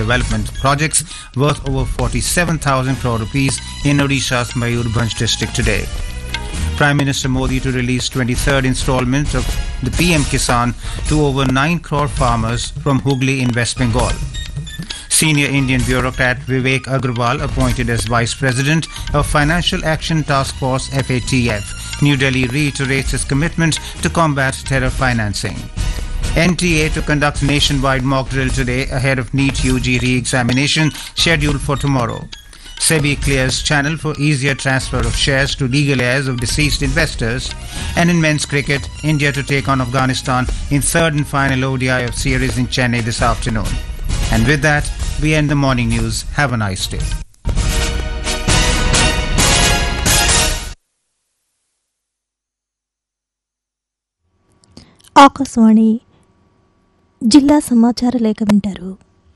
development projects worth over 47,000 crore rupees in Odisha's Mayurbhanj district today. Prime Minister Modi to release 23rd installment of the PM Kisan to over 9 crore farmers from Hooghly in West Bengal. Senior Indian bureaucrat Vivek Agrawal appointed as Vice President of Financial Action Task Force FATF. New Delhi reiterates its commitment to combat terror financing. NTA to conduct nationwide mock drill today ahead of NEET UG re-examination scheduled for tomorrow. SEBI clears channel for easier transfer of shares to legal heirs of deceased investors. And in men's cricket, India to take on Afghanistan in third and final ODI of series in Chennai this afternoon. And with that, we end the morning news. Have a nice day. Akashvani జిల్లా సమాచార లేఖ వింటారు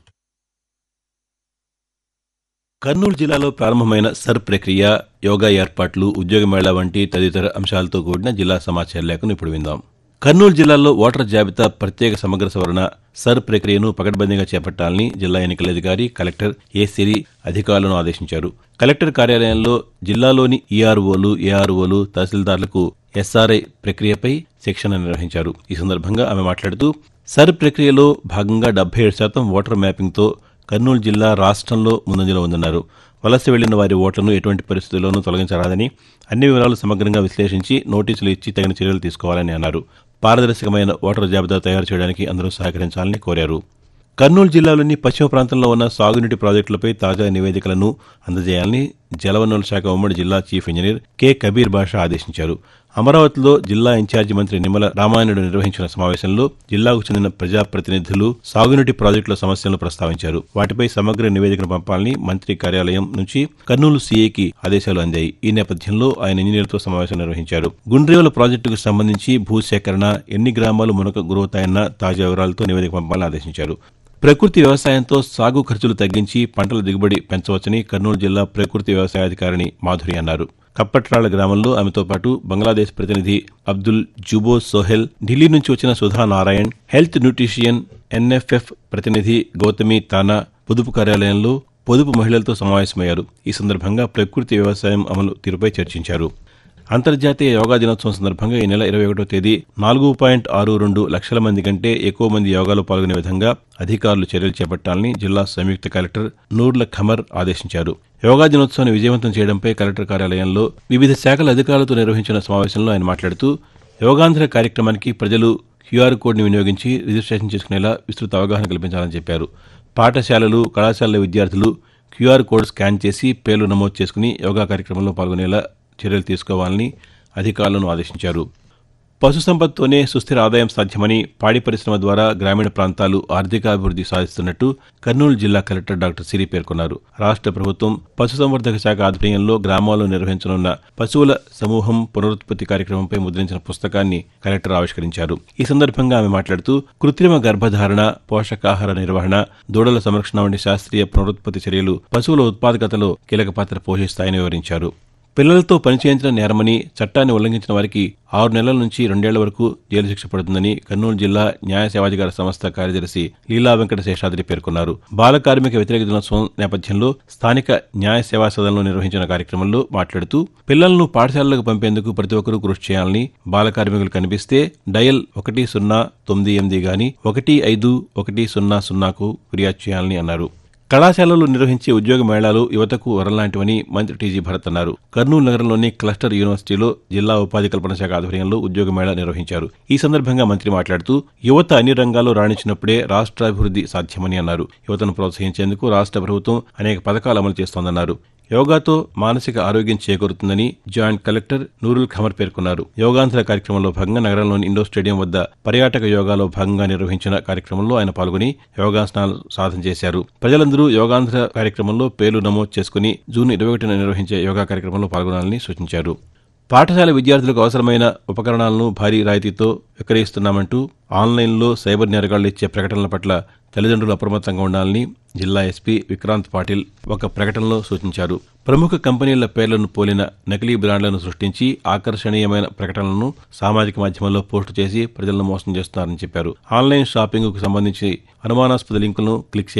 కర్నూలు జిల్లాలో ప్రారంభమైన sir ప్రక్రియ యోగా ఏర్పాట్లు ఉద్యోగ మేళా వంటి తదితర అంశాలతో కూడిన జిల్లా సమాచార లేఖను ఇప్పుడు విందాం కర్నూలు జిల్లాలో ఓటర్ జాబితా ప్రత్యేక సమగ్ర సవరణ సర్ ప్రక్రియను పకడ్బందీగా చేపట్టాలని జిల్లా ఎన్నికల అధికారి కలెక్టర్ ఏ సిరి అధికారులను ఆదేశించారు కలెక్టర్ కార్యాలయంలో జిల్లాలోని ఈఆర్ఓలు ఏఆర్ఓలు తహసీల్దార్లకు ఎస్ఆర్ఐ ప్రక్రియపై శిక్షణ నిర్వహించారు ఈ సందర్భంగా ఆమె మాట్లాడుతూ సర్ ప్రక్రియలో భాగంగా డెబ్బై ఏడు శాతం ఓటర్ మ్యాపింగ్తో కర్నూలు జిల్లా రాష్ట్రంలో ముందంజలో ఉందన్నారు వలస వెళ్లిన వారి ఓట్లను ఎటువంటి పరిస్థితుల్లోనూ తొలగించరాదని అన్ని వివరాలు సమగ్రంగా విశ్లేషించి నోటీసులు ఇచ్చి తగిన చర్యలు తీసుకోవాలని అన్నారు పారదర్శకమైన ఓటర్ జాబితా తయారు చేయడానికి అందరూ సహకరించాలని కోరారు కర్నూలు జిల్లాలోని పశ్చిమ ప్రాంతంలో ఉన్న సాగునీటి ప్రాజెక్టులపై తాజా నివేదికలను అందజేయాలని జలవనరుల శాఖ ఉమ్మడి జిల్లా chief engineer K Kabir Basha ఆదేశించారు అమరావతిలో జిల్లా ఇన్ఛార్జి మంత్రి నిమ్మల రామాయణుడు నిర్వహించిన సమావేశంలో జిల్లాకు చెందిన ప్రజాప్రతినిధులు సాగునీటి ప్రాజెక్టుల సమస్యలను ప్రస్తావించారు వాటిపై సమగ్ర నివేదికను పంపాలని మంత్రి కార్యాలయం నుంచి కర్నూలు సీఏకి ఆదేశాలు అందాయి ఈ నేపథ్యంలో ఆయన ఇంజనీర్లతో సమావేశం నిర్వహించారు గుండ్రేవుల ప్రాజెక్టుకు సంబంధించి భూసేకరణ ఎన్ని గ్రామాలు మునక గురవుతాయన్న తాజా వివరాలతో నివేదిక పంపాలని ఆదేశించారు ప్రకృతి వ్యవసాయంతో సాగు ఖర్చులు తగ్గించి పంటల దిగుబడి పెంచవచ్చని కర్నూలు జిల్లా ప్రకృతి వ్యవసాయాధికారిణి మాధురి అన్నారు కప్పట్రాళ్ల గ్రామంలో ఆమెతో పాటు బంగ్లాదేశ్ ప్రతినిధి అబ్దుల్ జుబో సోహెల్ ఢిల్లీ నుంచి వచ్చిన Sudha Narayan health nutrition NFF ప్రతినిధి గౌతమి తానా పొదుపు కార్యాలయంలో పొదుపు మహిళలతో సమావేశమయ్యారు ఈ సందర్భంగా ప్రకృతి వ్యవసాయం అమలు తీరుపై చర్చించారు అంతర్జాతీయ యోగా దినోత్సవం సందర్భంగా ఈ నెల ఇరవై ఒకటో తేదీ నాలుగు పాయింట్ ఆరు రెండు లక్షల మంది కంటే ఎక్కువ మంది యోగాలో పాల్గొనే విధంగా అధికారులు చర్యలు చేపట్టాలని జిల్లా సంయుక్త కలెక్టర్ నూర్ల ఖమర్ ఆదేశించారు యోగా దినోత్సవాన్ని విజయవంతం చేయడంపై కలెక్టర్ కార్యాలయంలో వివిధ శాఖల అధికారులతో నిర్వహించిన సమావేశంలో ఆయన మాట్లాడుతూ యోగాంధ్ర కార్యక్రమానికి ప్రజలు క్యూఆర్ కోడ్ని వినియోగించి రిజిస్ట్రేషన్ చేసుకునేలా విస్తృత అవగాహన కల్పించాలని చెప్పారు పాఠశాలలు కళాశాలల విద్యార్థులు క్యూఆర్ కోడ్ స్కాన్ చేసి పేర్లు నమోదు చేసుకుని యోగా కార్యక్రమంలో పాల్గొనేలా చర్యలు తీసుకోవాలని అధికారులను ఆదేశించారు పశుసంపదతోనే సుస్థిర ఆదాయం సాధ్యమని పాడి పరిశ్రమ ద్వారా గ్రామీణ ప్రాంతాలు ఆర్థికాభివృద్ధి సాధిస్తున్నట్టు కర్నూలు జిల్లా కలెక్టర్ డాక్టర్ సిరి పేర్కొన్నారు రాష్ట్ర ప్రభుత్వం పశుసంవర్ధక శాఖ ఆధ్వర్యంలో గ్రామాల్లో నిర్వహించనున్న పశువుల సమూహం పునరుత్పత్తి కార్యక్రమంపై ముద్రించిన పుస్తకాన్ని కలెక్టర్ ఆవిష్కరించారు ఈ సందర్భంగా ఆమె మాట్లాడుతూ కృత్రిమ గర్భధారణ పోషకాహార నిర్వహణ దూడల సంరక్షణ వంటి శాస్త్రీయ పునరుత్పత్తి చర్యలు పశువుల ఉత్పాదకతలో కీలక పాత్ర పోషిస్తాయని వివరించారు పిల్లలతో పనిచేయించిన నేరమని చట్టాన్ని ఉల్లంఘించిన వారికి ఆరు నెలల నుంచి రెండేళ్ల వరకు జైలు శిక్ష పడుతుందని కర్నూలు జిల్లా న్యాయ సేవాధికార సంస్థ కార్యదర్శి లీలా వెంకట శేషాద్రి పేర్కొన్నారు బాల కార్మిక వ్యతిరేక దినోత్సవం నేపథ్యంలో స్థానిక న్యాయ సేవా సదనంలో నిర్వహించిన కార్యక్రమంలో మాట్లాడుతూ పిల్లలను పాఠశాలలకు పంపేందుకు ప్రతి ఒక్కరూ కృషి చేయాలని బాల కార్మికులు కనిపిస్తే డయల్ ఒకటి సున్నా తొమ్మిది ఎనిమిది గాని ఒకటి ఐదు ఒకటి సున్నా సున్నాకు ఫిర్యాదు చేయాలని అన్నారు కళాశాలలు నిర్వహించే ఉద్యోగ మేళాలు యువతకు వరలాంటివని మంత్రి టీజీ భరత్ అన్నారు కర్నూలు నగరంలోని క్లస్టర్ యూనివర్సిటీలో జిల్లా ఉపాధి కల్పన శాఖ ఆధ్వర్యంలో ఉద్యోగ మేళా నిర్వహించారు ఈ సందర్భంగా మంత్రి మాట్లాడుతూ యువత అన్ని రంగాల్లో రాణించినప్పుడే రాష్ట్రాభివృద్ధి సాధ్యమని అన్నారు యువతను ప్రోత్సహించేందుకు రాష్ట్ర ప్రభుత్వం అనేక పథకాలు అమలు చేస్తోందన్నారు యోగాతో మానసిక ఆరోగ్యం చేకూరుతుందని జాయింట్ కలెక్టర్ నూరుల్ ఖమర్ పేర్కొన్నారు యోగాంధ్ర కార్యక్రమంలో భాగంగా నగరంలోని ఇండోర్ స్టేడియం వద్ద పర్యాటక యోగాలో భాగంగా నిర్వహించిన కార్యక్రమంలో ఆయన పాల్గొని యోగాసనాలు సాధన చేశారు ప్రజలందరూ యోగాంధ్ర కార్యక్రమంలో పేర్లు నమోదు చేసుకుని జూన్ ఇరవై ఒకటిన నిర్వహించే యోగా కార్యక్రమంలో పాల్గొనాలని సూచించారు పాఠశాల విద్యార్థులకు అవసరమైన ఉపకరణాలను భారీ రాయితీతో విక్రయిస్తున్నామంటూ ఆన్లైన్లో సైబర్ నేరగాళ్లు ఇచ్చే ప్రకటనల పట్ల తల్లిదండ్రులు అప్రమత్తంగా ఉండాలని జిల్లా ఎస్పీ విక్రాంత్ పాటిల్ ఒక ప్రకటనలో సూచించారు ప్రముఖ కంపెనీల పేర్లను పోలిన నకిలీ బ్రాండ్లను సృష్టించి ఆకర్షణీయమైన ప్రకటనలను సామాజిక మాధ్యమాల్లో పోస్టు చేసి ప్రజలను మోసం చేస్తున్నారని చెప్పారు ఆన్లైన్ షాపింగ్కు సంబంధించి అనుమానాస్పద లింకులను క్లిక్